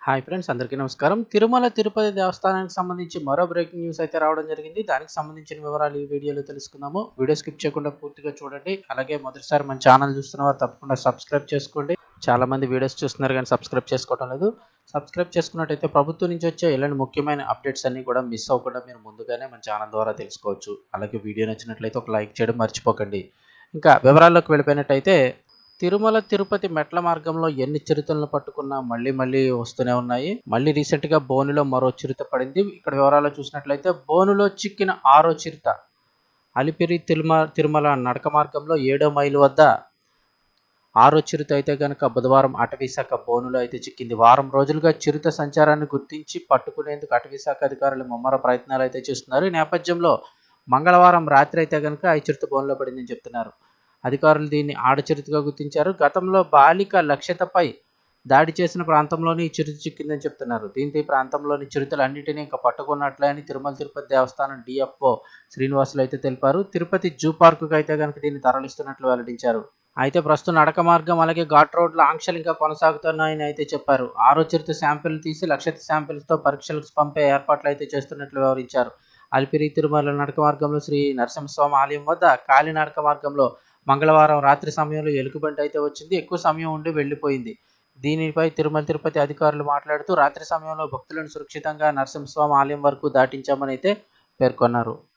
hi friends అందరికీ నమస్కారం తిరుమల తిరుపతి దేవస్థానానికి సంబంధించి మరో బ్రేకింగ్ న్యూస్ అయితే రావడం జరిగింది దానికి సంబంధించిన వివరాలు ఈ వీడియోలో తెలుసుకుందాము వీడియో స్కిప్ చేయకుండా పూర్తిగా చూడండి అలాగే మొదటిసారి మన ఛానల్ చూస్తున్న వారు తప్పకుండా సబ్స్క్రైబ్ చేసుకోండి చాలా మంది వీడియోస్ చూస్తున్నారు కానీ సబ్స్క్రైబ్ చేసుకోవడం లేదు సబ్స్క్రైబ్ చేసుకున్నట్టయితే ప్రభుత్వం నుంచి వచ్చే ఇలాంటి ముఖ్యమైన అప్డేట్స్ అన్ని కూడా మిస్ అవ్వకుండా మీరు ముందుగానే మన ఛానల్ ద్వారా తెలుసుకోవచ్చు అలాగే వీడియో నచ్చినట్లయితే ఒక లైక్ చేయడం మర్చిపోకండి ఇంకా వివరాల్లోకి వెళ్ళిపోయినట్టయితే తిరుమల తిరుపతి మెట్ల మార్గంలో ఎన్ని చిరుతలను పట్టుకున్నా మళ్ళీ మళ్ళీ వస్తూనే ఉన్నాయి మళ్ళీ రీసెంట్ గా బోనులో మరో చిరుత పడింది ఇక్కడ వివరాలు చూసినట్లయితే బోనులో చిక్కిన ఆరో చిరుత అలిపిరి తిరుమ తిరుమల నడక మార్గంలో ఏడో మైలు వద్ద ఆరో చిరుత అయితే కనుక బుధవారం అటవీశాఖ బోనులో అయితే చిక్కింది వారం రోజులుగా చిరుత సంచారాన్ని గుర్తించి పట్టుకునేందుకు అటవీశాఖ అధికారులు ముమ్మర ప్రయత్నాలు అయితే చేస్తున్నారు ఈ నేపథ్యంలో మంగళవారం రాత్రి అయితే కనుక ఈ చిరుత బోనులో పడిందని చెప్తున్నారు అధికారులు దీన్ని ఆడచిరుతగా గుర్తించారు గతంలో బాలిక లక్ష్యతపై దాడి చేసిన ప్రాంతంలోని ఈ చిరుత చిక్కిందని చెప్తున్నారు దీంతో ఈ ప్రాంతంలోని చిరుతలన్నింటినీ ఇంకా పట్టుకున్నట్లే అని తిరుమల తిరుపతి దేవస్థానం డిఎఫ్ఓ శ్రీనివాసులు అయితే తెలిపారు తిరుపతి జూ పార్కుకు అయితే కనుక దీన్ని తరలిస్తున్నట్లు వెల్లడించారు అయితే ప్రస్తుతం నడక మార్గం అలాగే ఘాట్ రోడ్ల ఆంక్షలు ఇంకా కొనసాగుతున్నాయని అయితే చెప్పారు ఆరో చిరుత శాంపిల్ తీసి లక్షత శాంపిల్స్తో పరీక్షలకు పంపే ఏర్పాట్లు అయితే చేస్తున్నట్లు వివరించారు అలిపిరి తిరుమల నడక మార్గంలో శ్రీ నరసింహస్వామి ఆలయం వద్ద కాలి నడక మార్గంలో మంగళవారం రాత్రి సమయంలో ఎలుగుబంటి అయితే వచ్చింది ఎక్కువ సమయం ఉండి వెళ్ళిపోయింది దీనిపై తిరుమల తిరుపతి అధికారులు మాట్లాడుతూ రాత్రి సమయంలో భక్తులను సురక్షితంగా నరసింహస్వామి ఆలయం వరకు దాటించామని అయితే పేర్కొన్నారు